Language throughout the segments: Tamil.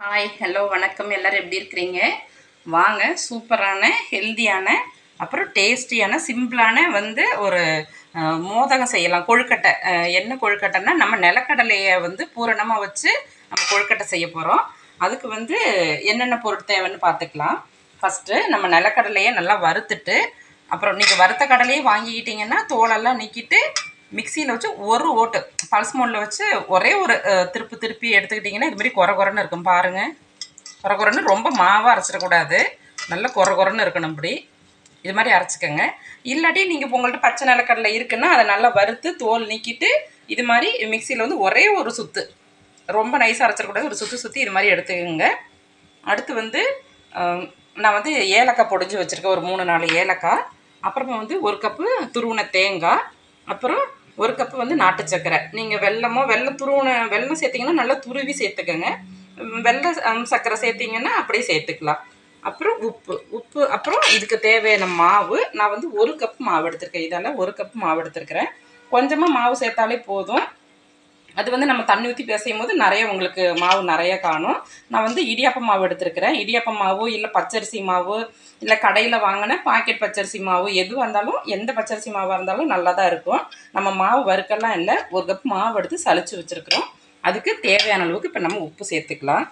ஹாய் ஹலோ வணக்கம் எல்லாரும் எப்படி இருக்கிறீங்க வாங்க சூப்பரான ஹெல்தியான அப்புறம் டேஸ்டியான சிம்பிளான வந்து ஒரு அஹ், மோதகம் செய்யலாம் கொழுக்கட்டை அஹ், என்ன கொழுக்கட்டைன்னா நம்ம நிலக்கடலையை வந்து பூரணமாக வச்சு நம்ம கொழுக்கட்டை செய்ய போகிறோம் அதுக்கு வந்து என்னென்ன பொருள் தேவைன்னு பார்த்துக்கலாம் ஃபஸ்ட்டு நம்ம நிலக்கடலையை நல்லா வறுத்துட்டு அப்புறம் நீங்கள் வறுத்த கடலையே வாங்கிக்கிட்டீங்கன்னா தோலெல்லாம் நீக்கிட்டு மிக்சியில் வச்சு ஒரு ஓட்டு பல்ஸ் மோடில் வச்சு ஒரே ஒரு அஹ், திருப்பு திருப்பி எடுத்துக்கிட்டிங்கன்னா இது மாதிரி குறை குறைன்னு இருக்கும் பாருங்கள் குறை குறைன்னு ரொம்ப மாவாக அரைச்சிடக்கூடாது நல்ல குறை குறைன்னு இருக்கணும் இப்படி இது மாதிரி அரைச்சிக்கோங்க இல்லாட்டி நீங்கள் உங்கள்கிட்ட பச்சை நிலக்கடலை இருக்குன்னா அதை நல்லா வறுத்து தோல் நீக்கிட்டு இது மாதிரி மிக்சியில் வந்து ஒரே ஒரு சுத்து ரொம்ப நைஸாக அரைச்சிடக்கூடாது ஒரு சுற்றி சுற்றி இது மாதிரி எடுத்துக்கோங்க அடுத்து வந்து ஆம், நான் வந்து ஏலக்காய் பொடிஞ்சு வச்சுருக்கேன் ஒரு மூணு நாலு ஏலக்காய் அப்புறமா வந்து ஒரு கப்பு துருவின தேங்காய் அப்புறம் ஒரு கப்பு வந்து நாட்டு சர்க்கரை நீங்கள் வெல்லமோ வெல்லம் துருவின வெல்லம் சேர்த்திங்கன்னா நல்லா துருவி சேர்த்துக்கோங்க ம், வெள்ளை ம், சர்க்கரை சேர்த்திங்கன்னா அப்படியே சேர்த்துக்கலாம் அப்புறம் உப்பு உப்பு அப்புறம் இதுக்கு தேவையான மாவு நான் வந்து ஒரு கப் மாவு எடுத்திருக்கேன் இதால் ஒரு கப் மாவு எடுத்திருக்கிறேன் கொஞ்சமாக மாவு சேர்த்தாலே போதும் அது வந்து நம்ம தண்ணி ஊற்றி பிசையும் போது நிறைய உங்களுக்கு மாவு நிறைய காணும் நான் வந்து இடியாப்ப மாவு எடுத்திருக்கிறேன் இடியாப்ப மாவு இல்லை பச்சரிசி மாவு இல்லை கடையில் வாங்கின பாக்கெட் பச்சரிசி மாவு எதுவாக இருந்தாலும் எந்த பச்சரிசி மாவாக இருந்தாலும் நல்லா தான் இருக்கும் நம்ம மாவு வறுக்கெல்லாம் இல்லை ஒரு கப் மாவு எடுத்து சலிச்சு வச்சுருக்குறோம் அதுக்கு தேவையான அளவுக்கு இப்போ நம்ம உப்பு சேர்த்துக்கலாம்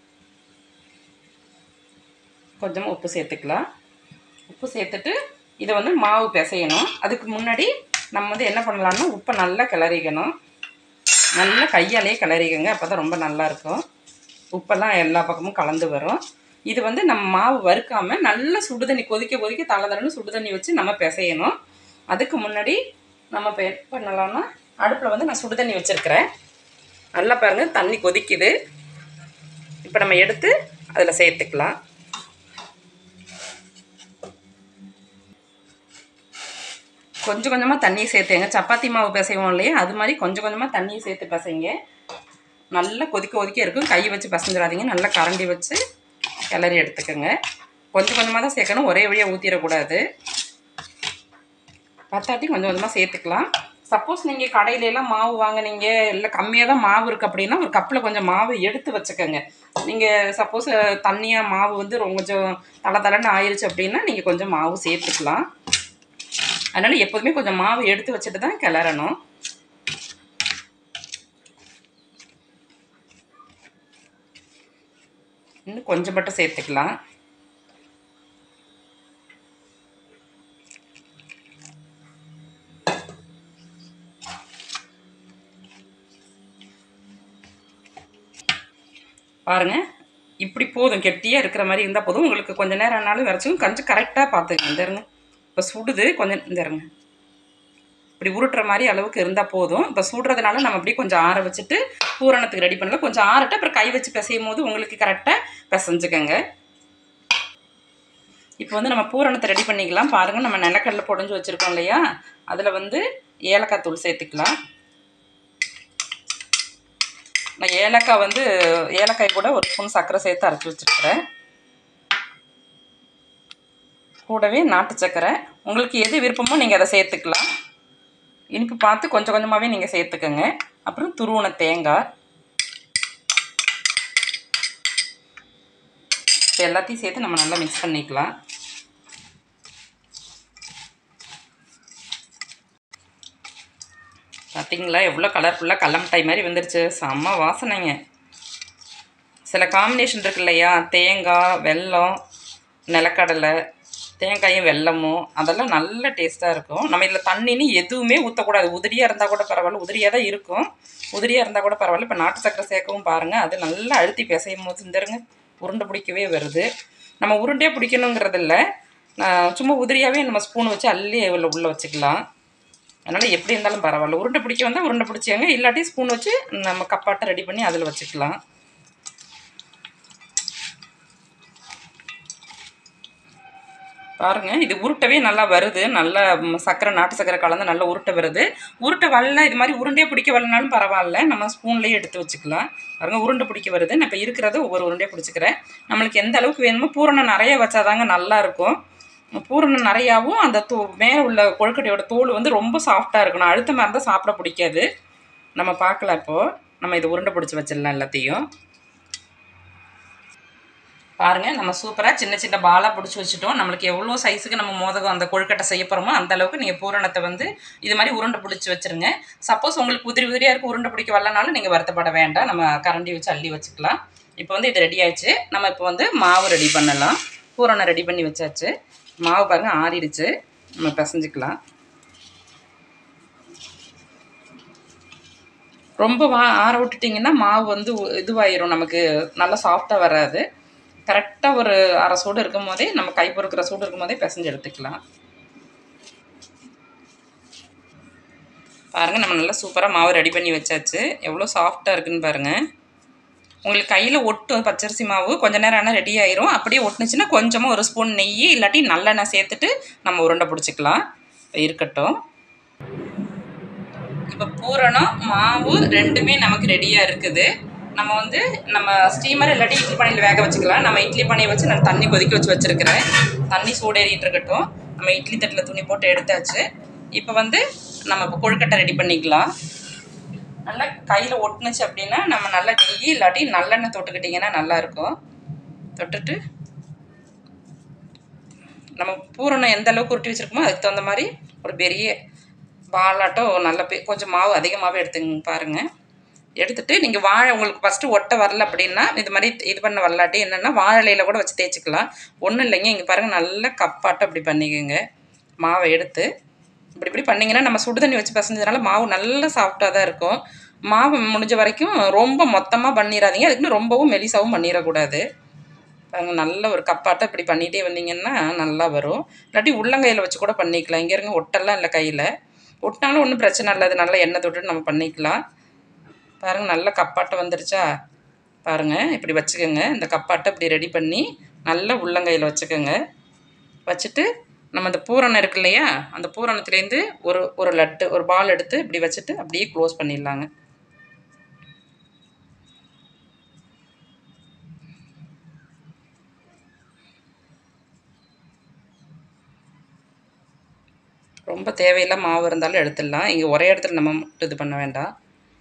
கொஞ்சமாக உப்பு சேர்த்துக்கலாம் உப்பு சேர்த்துட்டு இதை வந்து மாவு பிசையணும் அதுக்கு முன்னாடி நம்ம வந்து என்ன பண்ணலாம்னா உப்பை நல்லா கிளறிக்கணும் நல்லா கையாலேயே கிளறிக்கங்க அப்போ தான் ரொம்ப நல்லாயிருக்கும் உப்பெல்லாம் எல்லா பக்கமும் கலந்து வரும் இது வந்து நம்ம மாவு வறுக்காமல் நல்லா சுடுதண்ணி கொதிக்க கொதிக்க தலை தலைன்னு சுடுதண்ணி வச்சு நம்ம பிசையணும் அதுக்கு முன்னாடி நம்ம இப்போ என்ன பண்ணலாம்னா அடுப்பில் வந்து நான் சுடுதண்ணி வச்சுருக்கிறேன் நல்லா பாருங்கள் தண்ணி கொதிக்குது இப்போ நம்ம எடுத்து அதில் சேர்த்துக்கலாம் கொஞ்சம் கொஞ்சமாக தண்ணியை சேர்த்துங்க சப்பாத்தி மாவு பிசைவோம் இல்லையா அது மாதிரி கொஞ்சம் கொஞ்சமாக தண்ணியை சேர்த்து பிசைங்க நல்லா கொதிக்க கொதிக்க இருக்கும் கை வச்சு பிசைஞ்சிடாதீங்க நல்லா கரண்டி வச்சு கிளறி எடுத்துக்கோங்க கொஞ்சம் கொஞ்சமாக தான் சேர்க்கணும் ஒரே வழியாக ஊற்றிடக்கூடாது பத்தாட்டி கொஞ்சம் கொஞ்சமாக சேர்த்துக்கலாம் சப்போஸ் நீங்கள் கடையிலலாம் மாவு வாங்குனீங்க இல்லை கம்மியாக தான் மாவு இருக்குது அப்படின்னா ஒரு கப்பில் கொஞ்சம் மாவு எடுத்து வச்சுக்கோங்க நீங்கள் சப்போஸ் தண்ணியாக மாவு வந்து ரொம்ப கொஞ்சம் தலை தலைன்னு ஆயிடுச்சு அப்படின்னா நீங்கள் கொஞ்சம் மாவு சேர்த்துக்கலாம் அதனால் எப்போதுமே கொஞ்சம் மாவு எடுத்து வச்சுட்டு தான் கிளறணும் இன்னும் கொஞ்சம் மட்டும் சேர்த்துக்கலாம் பாருங்க இப்படி போதும் கெட்டியாக இருக்கிற மாதிரி இருந்தால் போதும் உங்களுக்கு கொஞ்சம் நேரம் ஆனாலும் வரைச்சும் கொஞ்சம் கரெக்டாக பார்த்துக்கங்க இந்த இருங்க இப்போ சுடுது கொஞ்சம் இந்த இருங்க இப்படி உருட்டுற மாதிரி அளவுக்கு இருந்தால் போதும் இப்போ சுடுறதுனால நம்ம அப்படியே கொஞ்சம் ஆற வச்சுட்டு பூரணத்துக்கு ரெடி பண்ணலாம் கொஞ்சம் ஆறட்டு அப்புறம் கை வச்சு பிசையும் போது உங்களுக்கு கரெக்டாக பிசைஞ்சுக்கங்க இப்போ வந்து நம்ம பூரணத்தை ரெடி பண்ணிக்கலாம் பாருங்கள் நம்ம நிலக்கடலை பொடிஞ்சு வச்சுருக்கோம் இல்லையா அதில் வந்து ஏலக்காய் தூள் சேர்த்துக்கலாம் நான் ஏலக்காய் வந்து ஏலக்காய் கூட ஒரு ஸ்பூன் சர்க்கரை சேர்த்து அரைச்சி வச்சுருக்கிறேன் கூடவே நாட்டு சர்க்கரை உங்களுக்கு எது விருப்பமோ நீங்கள் அதை சேர்த்துக்கலாம் இனிப்பு பார்த்து கொஞ்சம் கொஞ்சமாகவே நீங்கள் சேர்த்துக்கோங்க அப்புறம் துருவன தேங்காய் இப்போ எல்லாத்தையும் சேர்த்து நம்ம நல்லா மிக்ஸ் பண்ணிக்கலாம் பார்த்தீங்களா எவ்வளோ கலர்ஃபுல்லாக கல்லமிட்டாய் மாதிரி வந்துருச்சு செம்ம வாசனைங்க சில காம்பினேஷன் இருக்கு இல்லையா தேங்காய் வெல்லம் நிலக்கடலை தேங்காயும் வெல்லமும் அதெல்லாம் நல்ல டேஸ்ட்டாக இருக்கும் நம்ம இதில் தண்ணின்னு எதுவுமே ஊற்றக்கூடாது உதிரியாக இருந்தால் கூட பரவாயில்ல உதிரியாக தான் இருக்கும் உதிரியாக இருந்தால் கூட பரவாயில்ல இப்போ நாட்டு சக்கரை சேர்க்கவும் பாருங்கள் அது நல்லா அழுத்தி பிசையும் போது இருந்துருங்க உருண்டை பிடிக்கவே வருது நம்ம உருண்டையாக பிடிக்கணுங்கிறது இல்லை நான் சும்மா உதிரியாகவே நம்ம ஸ்பூன் வச்சு அள்ளி உள்ள உள்ளே வச்சுக்கலாம் அதனால் எப்படி இருந்தாலும் பரவாயில்ல உருண்டை பிடிக்க வந்தால் உருண்டை பிடிச்சிங்க இல்லாட்டி ஸ்பூன் வச்சு நம்ம கப்பாட்டை ரெடி பண்ணி அதில் வச்சுக்கலாம் பாருங்க இது உருட்டவே நல்லா வருது நல்லா ம், சர்க்கரை நாட்டு சர்க்கரை கலந்து நல்லா உருட்டை வருது உருட்டை வரல இது மாதிரி உருண்டையே பிடிக்க வரலனாலும் பரவாயில்ல நம்ம ஸ்பூன்லேயே எடுத்து வச்சுக்கலாம் பாருங்க உருண்டை பிடிக்க வருது நான் இப்போ இருக்கிறத ஒவ்வொரு உருண்டையாக பிடிச்சிக்கிறேன் நம்மளுக்கு எந்த அளவுக்கு வேணுமோ பூரணம் நிறைய வச்சாதாங்க நல்லா இருக்கும் பூரணம் நிறையாவும் அந்த தோ மேலே உள்ள கொழுக்கட்டையோட தோல் வந்து ரொம்ப சாஃப்டாக இருக்கணும் அழுத்தமாக இருந்தால் சாப்பிட பிடிக்காது நம்ம பார்க்கலாம் இப்போது நம்ம இதை உருண்டை பிடிச்சி வச்சிடலாம் எல்லாத்தையும் பாருங்கள் நம்ம சூப்பராக சின்ன சின்ன பாலாக பிடிச்சி வச்சுட்டோம் நம்மளுக்கு எவ்வளோ சைஸுக்கு நம்ம மோதகம் அந்த கொழுக்கட்டை செய்ய போகிறோமோ அந்த அளவுக்கு நீங்கள் பூரணத்தை வந்து இது மாதிரி உருண்டை பிடிச்சி வச்சுருங்க சப்போஸ் உங்களுக்கு உதிரி உதிரியாக இருக்க உருண்டை பிடிக்க வரலனாலும் நீங்கள் வருத்தப்பட வேண்டாம் நம்ம கரண்டி வச்சு அள்ளி வச்சுக்கலாம் இப்போ வந்து இது ரெடி ஆயிடுச்சு நம்ம இப்போ வந்து மாவு ரெடி பண்ணலாம் பூரணம் ரெடி பண்ணி வச்சாச்சு மாவு பாருங்கள் ஆறிடுச்சு நம்ம பிசைஞ்சிக்கலாம் ரொம்ப வா ஆற விட்டுட்டிங்கன்னா மாவு வந்து உ- இதுவாயிரும் நமக்கு நல்லா சாஃப்டாக வராது கரெக்டாக ஒரு அரை சூடு இருக்கும் போதே நம்ம கை பொறுக்கிற சூடு இருக்கும் போதே பிசைஞ்சு எடுத்துக்கலாம் பாருங்கள் நம்ம நல்லா சூப்பராக மாவு ரெடி பண்ணி வச்சாச்சு எவ்வளோ சாஃப்டாக இருக்குன்னு பாருங்கள் உங்களுக்கு கையில் ஒட்டும் பச்சரிசி மாவு கொஞ்ச நேரம் ஆனால் ரெடி ஆயிரும் அப்படியே ஒட்டுனுச்சுன்னா கொஞ்சமாக ஒரு ஸ்பூன் நெய் இல்லாட்டி நல்லெண்ணெய் சேர்த்துட்டு நம்ம உருண்டை பிடிச்சிக்கலாம் இப்ப இருக்கட்டும் இப்போ பூரணம் மாவு ரெண்டுமே நமக்கு ரெடியாக இருக்குது நம்ம வந்து நம்ம ஸ்டீமர் இல்லாட்டி இட்லி பானையில் வேக வச்சுக்கலாம் நம்ம இட்லி பானையை வச்சு நான் தண்ணி கொதிக்க வச்சு வச்சுருக்கிறேன் தண்ணி சூடேறிட்டு இருக்கட்டும் நம்ம இட்லி தட்டில் துணி போட்டு எடுத்தாச்சு இப்போ வந்து நம்ம இப்போ கொழுக்கட்டை ரெடி பண்ணிக்கலாம் நல்லா கையில் ஒட்டுனுச்சு அப்படின்னா நம்ம நல்லா நெய் இல்லாட்டி நல்லெண்ணெய் தொட்டுக்கிட்டிங்கன்னா நல்லாயிருக்கும் தொட்டுட்டு நம்ம பூரணம் எந்த அளவுக்கு உருட்டி வச்சுருக்கோமோ அதுக்கு தகுந்த மாதிரி ஒரு பெரிய பாலாட்டம் நல்ல பெ கொஞ்சம் மாவு அதிகமாகவே எடுத்துங்க பாருங்கள் எடுத்துட்டு நீங்கள் வாழை உங்களுக்கு ஃபஸ்ட்டு ஒட்ட வரல அப்படின்னா இது மாதிரி இது பண்ண வரலாட்டி என்னென்னா வாழையில கூட வச்சு தேய்ச்சிக்கலாம் ஒன்றும் இல்லைங்க இங்கே பாருங்கள் நல்ல கப்பாட்டம் இப்படி பண்ணிக்கோங்க மாவை எடுத்து இப்படி இப்படி பண்ணிங்கன்னா நம்ம சுடு தண்ணி வச்சு பசஞ்சதுனால மாவு நல்ல சாஃப்டாக தான் இருக்கும் மாவு முடிஞ்ச வரைக்கும் ரொம்ப மொத்தமாக பண்ணிடாதீங்க அதுக்குன்னு ரொம்பவும் மெலிசாவும் பண்ணிடக்கூடாது பாருங்க நல்ல ஒரு கப்பாட்டம் இப்படி பண்ணிகிட்டே வந்தீங்கன்னா நல்லா வரும் இல்லாட்டி உள்ளங்கையில் வச்சு கூட பண்ணிக்கலாம் இங்கே இருங்க ஒட்டெல்லாம் இல்லை கையில் ஒட்டினாலும் ஒன்றும் பிரச்சனை இல்லை அது நல்லா எண்ணெய் தொட்டு நம்ம பண்ணிக்கலாம் பாருங்கள் நல்ல கப்பாட்டம் வந்துருச்சா பாருங்கள் இப்படி வச்சுக்கோங்க இந்த கப்பாட்டை இப்படி ரெடி பண்ணி நல்லா உள்ளங்கையில் வச்சுக்கோங்க வச்சுட்டு நம்ம அந்த பூரணம் இருக்கு இல்லையா அந்த பூரணத்துலேருந்து ஒரு ஒரு லட்டு ஒரு பால் எடுத்து இப்படி வச்சுட்டு அப்படியே க்ளோஸ் பண்ணிடலாங்க ரொம்ப தேவையில்லை மாவு இருந்தாலும் எடுத்துடலாம் இங்கே ஒரே இடத்துல நம்ம மட்டும் இது பண்ண வேண்டாம்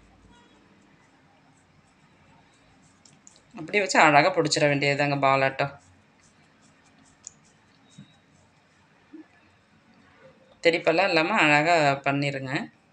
அப்படியே வச்சு அழகாக பிடிச்சிட வேண்டியதுதாங்க பாலாட்டம் தெடிப்பெல்லாம் இல்லாமல் அழகாக பண்ணிடுங்க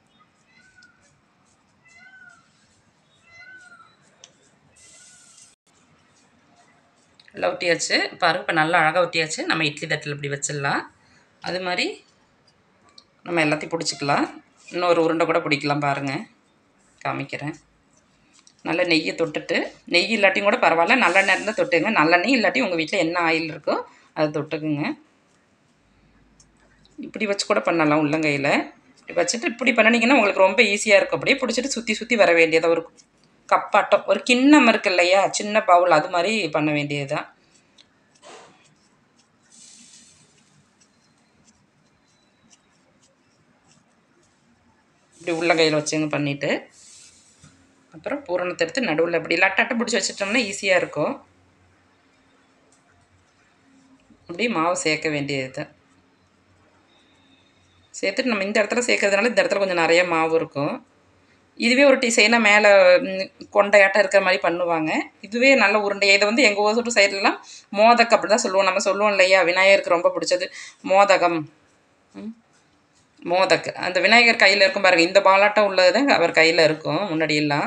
நல்லா ஒட்டியாச்சு பாருங்க இப்போ நல்லா அழகாக ஒட்டியாச்சு நம்ம இட்லி தட்டில் இப்படி வச்சிடலாம் அது மாதிரி நம்ம எல்லாத்தையும் பிடிச்சிக்கலாம் இன்னொரு உருண்டை கூட பிடிக்கலாம் பாருங்கள் காமிக்கிறேன் நல்ல நெய்யை தொட்டுட்டு நெய் இல்லாட்டியும் கூட பரவாயில்ல நல்லெண்ணெய் இருந்தால் தொட்டுங்க நல்லெண்ணெய் இல்லாட்டி உங்கள் வீட்டில் என்ன ஆயில் இருக்கோ அதை தொட்டுக்குங்க இப்படி வச்சு கூட பண்ணலாம் உள்ளங்கையில் இப்படி வச்சுட்டு இப்படி பண்ணினீங்கன்னா உங்களுக்கு ரொம்ப ஈஸியாக இருக்கும் அப்படியே பிடிச்சிட்டு சுற்றி சுற்றி வர வேண்டியது ஒரு கப்பாட்டம் ஒரு கிண்ணம் இருக்கு இல்லையா சின்ன பவுல் அது மாதிரி பண்ண வேண்டியது தான் இப்படி உள்ளங்கையில் வச்சுங்க பண்ணிவிட்டு அப்புறம் பூரணத்தை எடுத்து நடுவில் இப்படி லட்டாட்டம் பிடிச்சி வச்சிட்டோம்னா ஈஸியாக இருக்கும் அப்படியே மாவு சேர்க்க வேண்டியது தான் சேர்த்துட்டு நம்ம இந்த இடத்துல சேர்க்கறதுனால இந்த இடத்துல கொஞ்சம் நிறைய மாவு இருக்கும் இதுவே ஒரு டிசைனாக மேலே கொண்டையாட்டம் இருக்கிற மாதிரி பண்ணுவாங்க இதுவே நல்ல உருண்டை இதை வந்து எங்கள் ஊர் சைட்லலாம் மோதக் அப்படி தான் சொல்லுவோம் நம்ம சொல்லுவோம் இல்லையா விநாயகருக்கு ரொம்ப பிடிச்சது மோதகம் ம். மோதக் அந்த விநாயகர் கையில் இருக்கும் பாருங்கள் இந்த பாலாட்டம் உள்ளது தான் அவர் கையில் இருக்கும் முன்னாடி எல்லாம்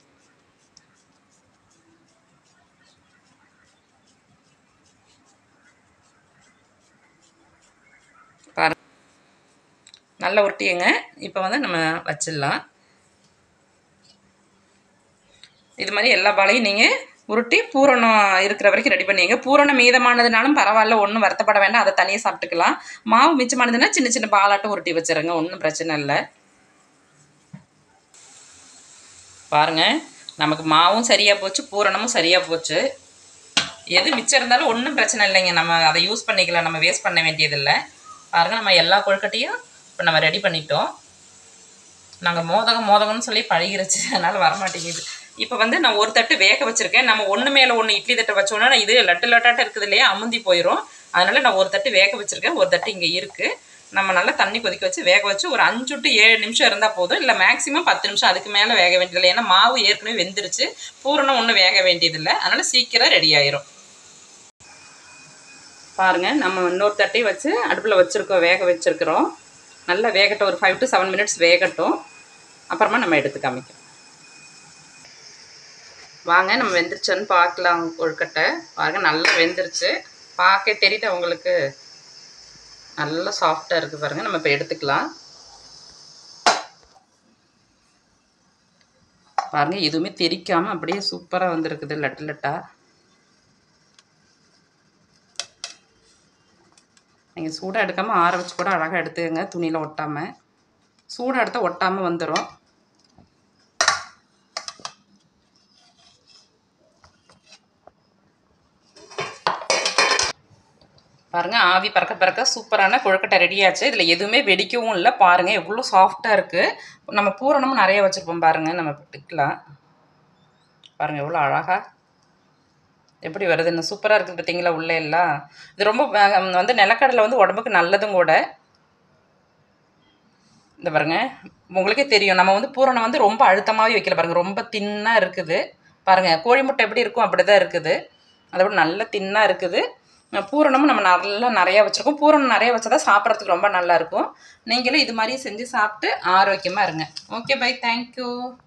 பாரு நல்லா உருட்டியுங்க இப்போ வந்து நம்ம வச்சிடலாம் இது மாதிரி எல்லா பாலையும் நீங்கள் உருட்டி பூரணம் இருக்கிற வரைக்கும் ரெடி பண்ணிங்க பூரணம் மீதமானதுனாலும் பரவாயில்ல ஒன்றும் வருத்தப்பட வேண்டாம் அதை தனியாக சாப்பிட்டுக்கலாம் மாவு மிச்சமானதுன்னா சின்ன சின்ன பாலாட்டம் உருட்டி வச்சிருங்க ஒன்றும் பிரச்சனை இல்லை பாருங்க நமக்கு மாவும் சரியாக போச்சு பூரணமும் சரியாக போச்சு எது மிச்சம் இருந்தாலும் ஒன்றும் பிரச்சனை இல்லைங்க நம்ம அதை யூஸ் பண்ணிக்கலாம் நம்ம வேஸ்ட் பண்ண வேண்டியதில்லை பாருங்கள் நம்ம எல்லா கொழுக்கட்டையும் இப்போ நம்ம ரெடி பண்ணிட்டோம் நாங்கள் மோதகம் மோதகம்னு சொல்லி பழகிருச்சு அதனால் வரமாட்டேங்குது இப்போ வந்து நான் ஒரு தட்டு வேக வச்சுருக்கேன் நம்ம ஒன்று மேலே ஒன்று இட்லி தட்டை வச்சோன்னா இது லட்டு லட்டாட்டம் இருக்குது இல்லையா அமுந்தி போயிடும் அதனால் நான் ஒரு தட்டு வேக வச்சுருக்கேன் ஒரு தட்டு இங்கே இருக்குது நம்ம நல்லா தண்ணி கொதிக்க வச்சு வேக வச்சு ஒரு அஞ்சு டு ஏழு நிமிஷம் இருந்தால் போதும் இல்லை மேக்ஸிமம் பத்து நிமிஷம் அதுக்கு மேலே வேக வேண்டியதில்லை ஏன்னா மாவு ஏற்கனவே வெந்துருச்சு பூரணம் ஒன்றும் வேக வேண்டியதில்லை அதனால் சீக்கிரம் ரெடி ஆயிரும் பாருங்கள் நம்ம இன்னொரு தட்டி வச்சு அடுப்பில் வச்சுருக்கோம் வேக வச்சுருக்குறோம் நல்லா வேகட்டும் ஒரு ஃபைவ் டு செவன் மினிட்ஸ் வேகட்டும் அப்புறமா நம்ம எடுத்து காமிக்கிறோம் வாங்க நம்ம வெந்துருச்சோன்னு பார்க்கலாம் கொழுக்கட்டை பாருங்க நல்லா வெந்துருச்சு பார்க்க தெரியுது உங்களுக்கு நல்லா சாஃப்டாக இருக்குது பாருங்கள் நம்ம இப்போ எடுத்துக்கலாம் பாருங்கள் எதுவுமே தெரிக்காமல் அப்படியே சூப்பராக வந்திருக்குது லட்டு லட்டாக நீங்கள் சூடாக எடுக்காமல் ஆற வச்சு கூட அழகாக எடுத்துக்கங்க துணியில் ஒட்டாமல் சூடாக எடுத்தால் ஒட்டாமல் வந்துடும் பாருங்கள் ஆவி பறக்க பறக்க சூப்பரான கொழுக்கட்டை ரெடியாச்சு இதில் எதுவுமே வெடிக்கவும் இல்லை பாருங்கள் எவ்வளோ சாஃப்டாக இருக்குது நம்ம பூரணமும் நிறைய வச்சுருப்போம் பாருங்கள் நம்ம பிடிக்கலாம் பாருங்கள் எவ்வளோ அழகாக எப்படி வருதுன்னு சூப்பராக இருக்குது பார்த்தீங்களா உள்ளே எல்லாம் இது ரொம்ப வ- வந்து நிலக்கடலை வந்து உடம்புக்கு நல்லதும் கூட இந்த பாருங்க உங்களுக்கே தெரியும் நம்ம வந்து பூரணம் வந்து ரொம்ப அழுத்தமாகவே வைக்கல பாருங்க ரொம்ப தின்னாக இருக்குது பாருங்க கோழி முட்டை எப்படி இருக்கும் அப்படி தான் இருக்குது அதை விட நல்ல தின்னாக இருக்குது அஹ் பூரணமும் நம்ம நல்லா நிறையா வச்சுருக்கோம் பூரணம் நிறைய வச்சா தான் சாப்பிட்றதுக்கு ரொம்ப நல்லா இருக்கும் நீங்களும் இது மாதிரி செஞ்சு சாப்பிட்டு ஆரோக்கியமாக இருங்க ஓகே பை தேங்க்யூ